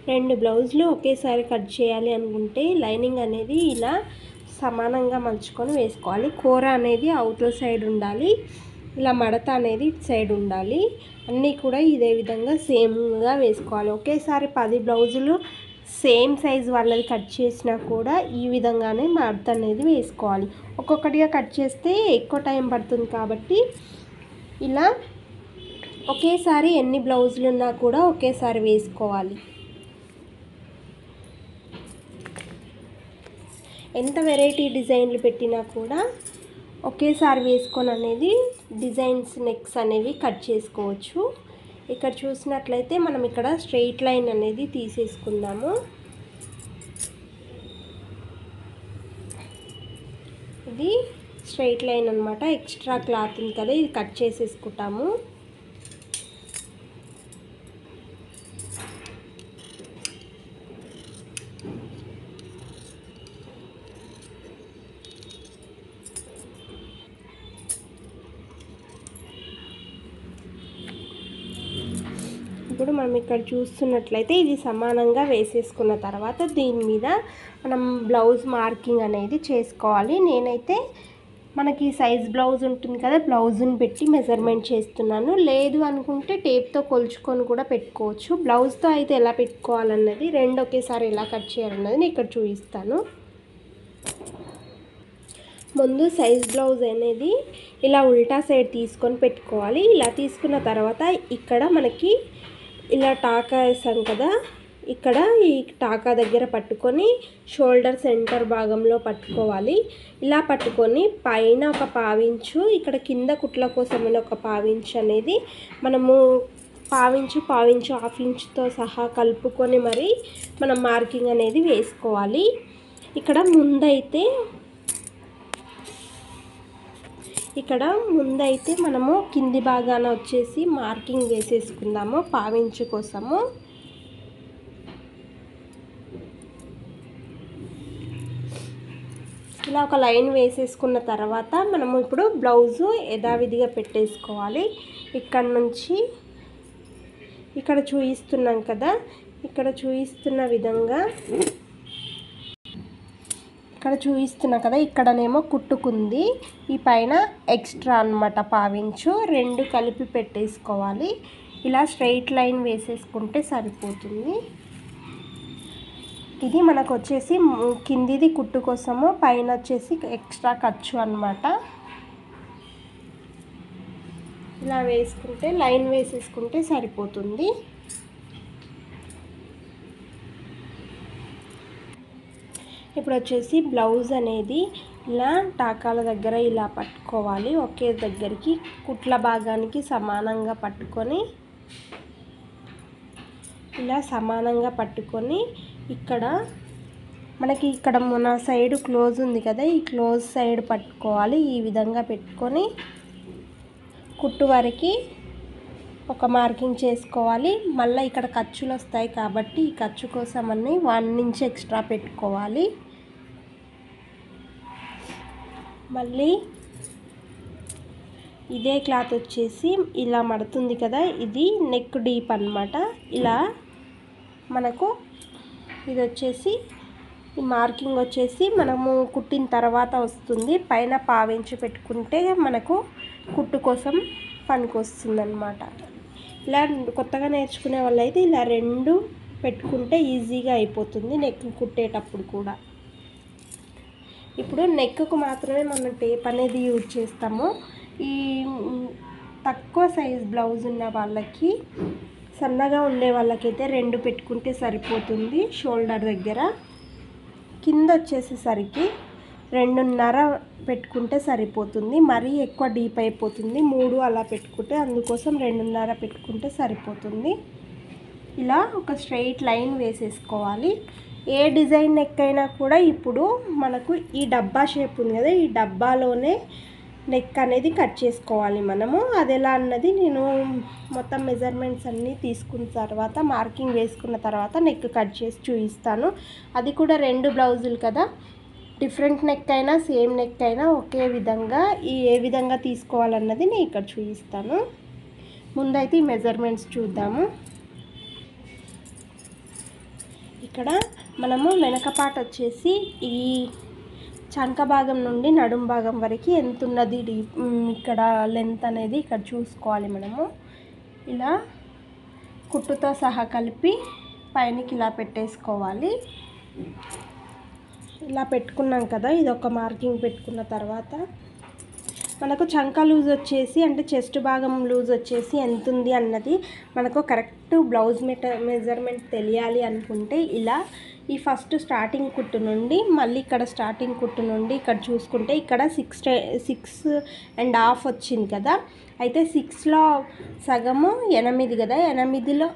రెండు బ్లౌజులు ఒకేసారి కట్ చేయాలి అనుకుంటే లైనింగ్ అనేది ఇలా సమానంగా మలుచుకొని వేసుకోవాలి కూర అనేది అవతల సైడ్ ఉండాలి ఇలా మడత అనేది ఇటు సైడ్ ఉండాలి అన్నీ కూడా ఇదే విధంగా సేమ్గా వేసుకోవాలి ఒకేసారి పది బ్లౌజులు సేమ్ సైజ్ వాళ్ళది కట్ చేసినా కూడా ఈ విధంగానే మడత అనేది వేసుకోవాలి ఒక్కొక్కటిగా కట్ చేస్తే ఎక్కువ టైం పడుతుంది కాబట్టి ఇలా ఒకేసారి ఎన్ని బ్లౌజులు ఉన్నా కూడా ఒకేసారి వేసుకోవాలి ఎంత వెరైటీ డిజైన్లు పెట్టినా కూడా ఒకేసారి వేసుకొని అనేది డిజైన్స్ నెక్స్ అనేవి కట్ చేసుకోవచ్చు ఇక్కడ చూసినట్లయితే మనం ఇక్కడ స్ట్రెయిట్ లైన్ అనేది తీసేసుకుందాము ఇది స్ట్రెయిట్ లైన్ అనమాట ఎక్స్ట్రా క్లాత్ ఉంది కదా ఇది కట్ చేసేసుకుంటాము ఇప్పుడు మనం ఇక్కడ చూస్తున్నట్లయితే ఇది సమానంగా వేసేసుకున్న తర్వాత దీని మీద మనం బ్లౌజ్ మార్కింగ్ అనేది చేసుకోవాలి నేనైతే మనకి సైజ్ బ్లౌజ్ ఉంటుంది కదా బ్లౌజ్ని పెట్టి మెజర్మెంట్ చేస్తున్నాను లేదు అనుకుంటే టేప్తో కొలుచుకొని కూడా పెట్టుకోవచ్చు బ్లౌజ్తో అయితే ఎలా పెట్టుకోవాలన్నది రెండు ఒకేసారి ఎలా కట్ చేయాలన్నది నేను ఇక్కడ చూపిస్తాను ముందు సైజ్ బ్లౌజ్ అనేది ఇలా ఉల్టా సైడ్ తీసుకొని పెట్టుకోవాలి ఇలా తీసుకున్న తర్వాత ఇక్కడ మనకి ఇలా టాకా వేసాం కదా ఇక్కడ ఈ టాకా దగ్గర పట్టుకొని షోల్డర్ సెంటర్ భాగంలో పట్టుకోవాలి ఇలా పట్టుకొని పైన ఒక పావించు ఇక్కడ కింద కుట్ల కోసమైన ఒక పావించు అనేది మనము పావించు పావించు హాఫ్ ఇంచుతో సహా కలుపుకొని మరి మనం మార్కింగ్ అనేది వేసుకోవాలి ఇక్కడ ముందైతే ఇక్కడ ముందైతే మనము కింది భాగాన వచ్చేసి మార్కింగ్ వేసేసుకుందాము పావించు కోసము ఇలా ఒక లైన్ వేసేసుకున్న తర్వాత మనము ఇప్పుడు బ్లౌజు యథావిధిగా పెట్టేసుకోవాలి ఇక్కడ నుంచి ఇక్కడ చూపిస్తున్నాం కదా ఇక్కడ చూపిస్తున్న విధంగా ఇక్కడ చూపిస్తున్నా కదా ఇక్కడనేమో కుట్టుకుంది ఈ పైన ఎక్స్ట్రా అన్నమాట పావించు రెండు కలిపి పెట్టేసుకోవాలి ఇలా స్ట్రైట్ లైన్ వేసేసుకుంటే సరిపోతుంది ఇది మనకు వచ్చేసి మ్, కిందిది కుట్టు కోసము పైన వచ్చేసి ఎక్స్ట్రా ఖర్చు అన్నమాట ఇలా వేసుకుంటే లైన్ వేసేసుకుంటే సరిపోతుంది ఇప్పుడు వచ్చేసి బ్లౌజ్ అనేది ఇలా టాకాల దగ్గర ఇలా పట్టుకోవాలి ఒకే దగ్గరికి కుట్ల భాగానికి సమానంగా పట్టుకొని ఇలా సమానంగా పట్టుకొని ఇక్కడ మనకి ఇక్కడ మన సైడ్ క్లోజ్ ఉంది కదా ఈ క్లోజ్ సైడ్ పట్టుకోవాలి ఈ విధంగా పెట్టుకొని కుట్టు వరకు ఒక మార్కింగ్ చేసుకోవాలి మళ్ళీ ఇక్కడ ఖర్చులు వస్తాయి కాబట్టి ఈ ఖర్చు కోసం అన్ని వన్ ఇంచ్ ఎక్స్ట్రా పెట్టుకోవాలి మళ్ళీ ఇదే క్లాత్ వచ్చేసి ఇలా మడుతుంది కదా ఇది నెక్ డీప్ అన్నమాట ఇలా మనకు ఇది వచ్చేసి ఈ మార్కింగ్ వచ్చేసి మనము కుట్టిన తర్వాత వస్తుంది పైన పావించి పెట్టుకుంటే మనకు కుట్టు కోసం పనికొస్తుంది అనమాట ఇలా కొత్తగా నేర్చుకునే వాళ్ళైతే ఇలా రెండు పెట్టుకుంటే ఈజీగా అయిపోతుంది నెక్ కుట్టేటప్పుడు కూడా ఇప్పుడు నెక్కు మాత్రమే మనం టేప్ అనేది యూజ్ చేస్తాము ఈ మ్, తక్కువ సైజ్ బ్లౌజ్ ఉన్న వాళ్ళకి సన్నగా ఉండే వాళ్ళకైతే రెండు పెట్టుకుంటే సరిపోతుంది షోల్డర్ దగ్గర కింద వచ్చేసేసరికి రెండున్నర పెట్టుకుంటే సరిపోతుంది మరీ ఎక్కువ డీప్ అయిపోతుంది మూడు అలా పెట్టుకుంటే అందుకోసం రెండున్నర పెట్టుకుంటే సరిపోతుంది ఇలా ఒక స్ట్రైట్ లైన్ వేసేసుకోవాలి ఏ డిజైన్ నెక్ అయినా కూడా ఇప్పుడు మనకు ఈ డబ్బా షేప్ ఉంది కదా ఈ డబ్బాలోనే నెక్ అనేది కట్ చేసుకోవాలి మనము అది ఎలా అన్నది నేను మొత్తం మెజర్మెంట్స్ అన్నీ తీసుకున్న తర్వాత మార్కింగ్ వేసుకున్న తర్వాత నెక్ కట్ చేసి చూపిస్తాను అది కూడా రెండు బ్లౌజులు కదా డిఫరెంట్ నెక్ అయినా సేమ్ నెక్ అయినా ఒకే విధంగా ఈ ఏ విధంగా తీసుకోవాలన్నది నేను ఇక్కడ చూపిస్తాను ముందైతే ఈ మెజర్మెంట్స్ చూద్దాము ఇక్కడ మనము వెనకపాట వచ్చేసి ఈ చంక భాగం నుండి నడుం భాగం వరకు ఎంత ఉన్నది డీ- మ్, ఇక్కడ లెంత్ అనేది ఇక్కడ చూసుకోవాలి మనము ఇలా కుట్టుతో సహా కలిపి పైనకి ఇలా పెట్టేసుకోవాలి ఇలా పెట్టుకున్నాం కదా ఇది ఒక మార్కింగ్ పెట్టుకున్న తర్వాత మనకు చంక లూజ్ వచ్చేసి అంటే చెస్ట్ భాగం లూజ్ వచ్చేసి ఎంత ఉంది అన్నది మనకు కరెక్ట్ బ్లౌజ్ మెట మెజర్మెంట్ తెలియాలి అనుకుంటే ఇలా ఈ ఫస్ట్ స్టార్టింగ్ కుట్టు నుండి మళ్ళీ ఇక్కడ స్టార్టింగ్ కుట్టు నుండి ఇక్కడ చూసుకుంటే ఇక్కడ సిక్స్ సిక్స్ అండ్ హాఫ్ వచ్చింది కదా అయితే సిక్స్లో సగము ఎనిమిది కదా ఎనిమిదిలో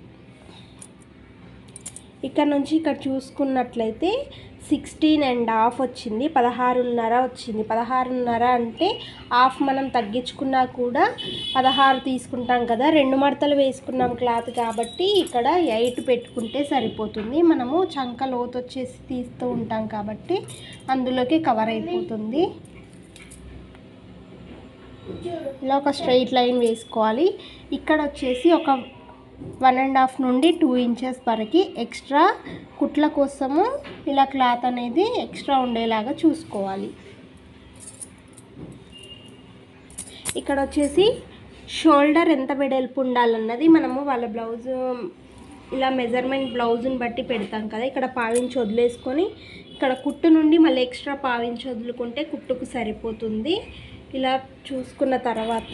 ఇక్కడ నుంచి ఇక్కడ చూసుకున్నట్లయితే సిక్స్టీన్ అండ్ హాఫ్ వచ్చింది పదహారున్నర వచ్చింది పదహారున్నర అంటే హాఫ్ మనం తగ్గించుకున్నా కూడా పదహారు తీసుకుంటాం కదా రెండు మడతలు వేసుకున్నాం క్లాత్ కాబట్టి ఇక్కడ ఎయిట్ పెట్టుకుంటే సరిపోతుంది మనము చంక లోతు వచ్చేసి తీస్తూ ఉంటాం కాబట్టి అందులోకి కవర్ అయిపోతుంది ఇలా ఒక స్ట్రైట్ లైన్ వేసుకోవాలి ఇక్కడ వచ్చేసి ఒక వన్ అండ్ హాఫ్ నుండి టూ ఇంచెస్ వరకు ఎక్స్ట్రా కుట్ల కోసము ఇలా క్లాత్ అనేది ఎక్స్ట్రా ఉండేలాగా చూసుకోవాలి ఇక్కడ వచ్చేసి షోల్డర్ ఎంత వెడల్పు ఉండాలన్నది మనము వాళ్ళ బ్లౌజ్ ఇలా మెజర్మెంట్ బ్లౌజ్ని బట్టి పెడతాం కదా ఇక్కడ పావించి వదిలేసుకొని ఇక్కడ కుట్టు నుండి మళ్ళీ ఎక్స్ట్రా పావించి వదులుకుంటే కుట్టుకు సరిపోతుంది ఇలా చూసుకున్న తర్వాత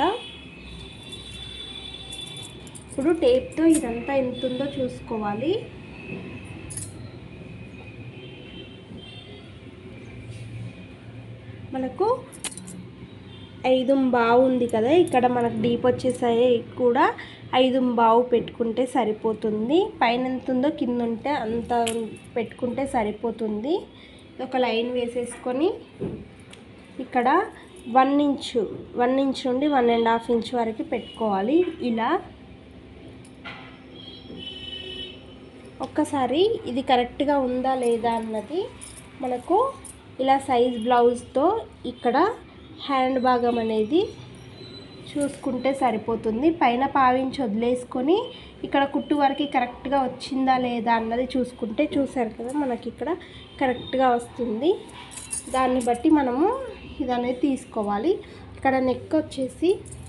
ఇప్పుడు టేప్తో ఇదంతా ఎంత ఉందో చూసుకోవాలి మనకు ఐదు బావు ఉంది కదా ఇక్కడ మనకు డీప్ వచ్చేసాయి కూడా ఐదు బావు పెట్టుకుంటే సరిపోతుంది పైన ఎంత ఉందో కింద ఉంటే అంత పెట్టుకుంటే సరిపోతుంది ఒక లైన్ వేసేసుకొని ఇక్కడ వన్ ఇంచు వన్ ఇంచ్ నుండి వన్ అండ్ హాఫ్ ఇంచ్ వరకు పెట్టుకోవాలి ఇలా ఒక్కసారి ఇది కరెక్ట్గా ఉందా లేదా అన్నది మనకు ఇలా సైజ్ బ్లౌజ్తో ఇక్కడ హ్యాండ్ భాగం అనేది చూసుకుంటే సరిపోతుంది పైన పావించి వదిలేసుకొని ఇక్కడ కుట్టు వరకు కరెక్ట్గా వచ్చిందా లేదా అన్నది చూసుకుంటే చూసారు కదా మనకి ఇక్కడ కరెక్ట్గా వస్తుంది దాన్ని బట్టి మనము ఇది అనేది తీసుకోవాలి ఇక్కడ నెక్ వచ్చేసి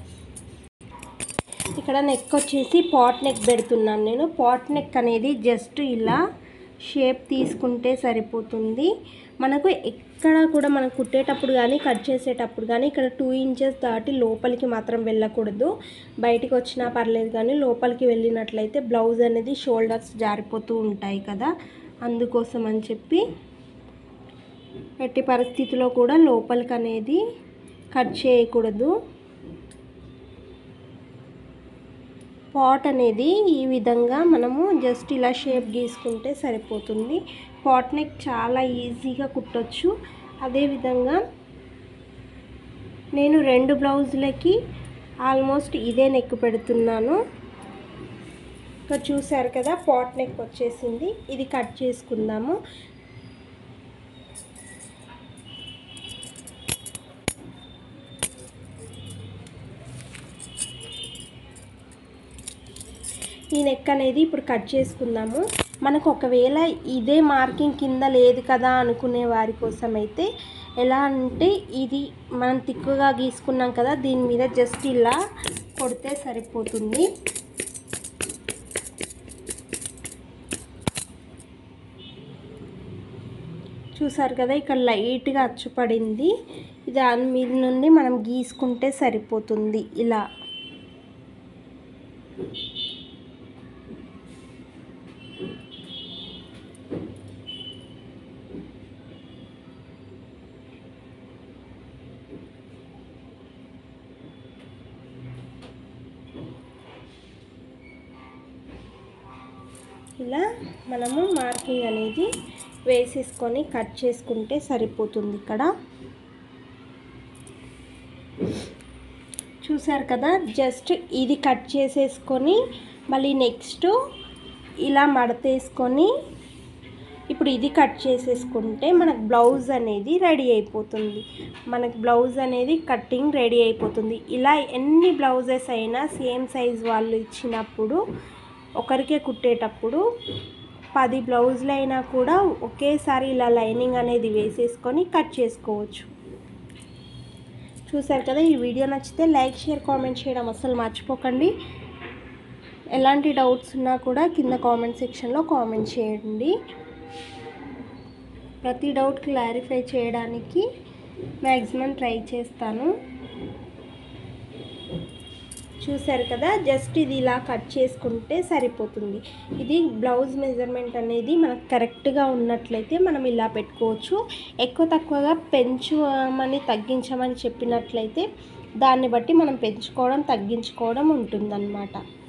ఇక్కడ నెక్ వచ్చేసి పాట్ నెక్ పెడుతున్నాను నేను పాట్ నెక్ అనేది జస్ట్ ఇలా షేప్ తీసుకుంటే సరిపోతుంది మనకు ఎక్కడ కూడా మనం కుట్టేటప్పుడు కానీ కట్ చేసేటప్పుడు కానీ ఇక్కడ టూ ఇంచెస్ దాటి లోపలికి మాత్రం వెళ్ళకూడదు బయటికి వచ్చినా పర్లేదు కానీ లోపలికి వెళ్ళినట్లయితే బ్లౌజ్ అనేది షోల్డర్స్ జారిపోతూ ఉంటాయి కదా అందుకోసం అని చెప్పి ఎట్టి పరిస్థితిలో కూడా లోపలికి అనేది కట్ చేయకూడదు పాట్ అనేది ఈ విధంగా మనము జస్ట్ ఇలా షేప్ గీసుకుంటే సరిపోతుంది పాట్ నెక్ చాలా ఈజీగా కుట్టొచ్చు అదేవిధంగా నేను రెండు బ్లౌజులకి ఆల్మోస్ట్ ఇదే నెక్ పెడుతున్నాను ఇక్కడ చూసారు కదా పాట్ నెక్ వచ్చేసింది ఇది కట్ చేసుకుందాము ఈ నెక్ అనేది ఇప్పుడు కట్ చేసుకుందాము మనకు ఒకవేళ ఇదే మార్కింగ్ కింద లేదు కదా అనుకునే వారి కోసం అయితే ఎలా అంటే ఇది మనం తిక్కుగా గీసుకున్నాం కదా దీని మీద జస్ట్ ఇలా కొడితే సరిపోతుంది చూసారు కదా ఇక్కడ లైట్గా అచ్చుపడింది దాని మీద నుండి మనం గీసుకుంటే సరిపోతుంది ఇలా ఇలా మనము మార్కింగ్ అనేది వేసేసుకొని కట్ చేసుకుంటే సరిపోతుంది ఇక్కడ చూసారు కదా జస్ట్ ఇది కట్ చేసేసుకొని మళ్ళీ నెక్స్ట్ ఇలా మడతేసుకొని ఇప్పుడు ఇది కట్ చేసేసుకుంటే మనకు బ్లౌజ్ అనేది రెడీ అయిపోతుంది మనకు బ్లౌజ్ అనేది కట్టింగ్ రెడీ అయిపోతుంది ఇలా ఎన్ని బ్లౌజెస్ అయినా సేమ్ సైజ్ వాళ్ళు ఇచ్చినప్పుడు ఒకరికే కుట్టేటప్పుడు పది బ్లౌజులు అయినా కూడా ఒకేసారి ఇలా లైనింగ్ అనేది వేసేసుకొని కట్ చేసుకోవచ్చు చూసారు కదా ఈ వీడియో నచ్చితే లైక్ షేర్ కామెంట్ చేయడం అసలు మర్చిపోకండి ఎలాంటి డౌట్స్ ఉన్నా కూడా కింద కామెంట్ సెక్షన్లో కామెంట్ చేయండి ప్రతి డౌట్ క్లారిఫై చేయడానికి మ్యాక్సిమం ట్రై చేస్తాను చూసారు కదా జస్ట్ ఇది ఇలా కట్ చేసుకుంటే సరిపోతుంది ఇది బ్లౌజ్ మెజర్మెంట్ అనేది మనకు కరెక్ట్గా ఉన్నట్లయితే మనం ఇలా పెట్టుకోవచ్చు ఎక్కువ తక్కువగా పెంచమని తగ్గించమని చెప్పినట్లయితే దాన్ని బట్టి మనం పెంచుకోవడం తగ్గించుకోవడం ఉంటుందన్నమాట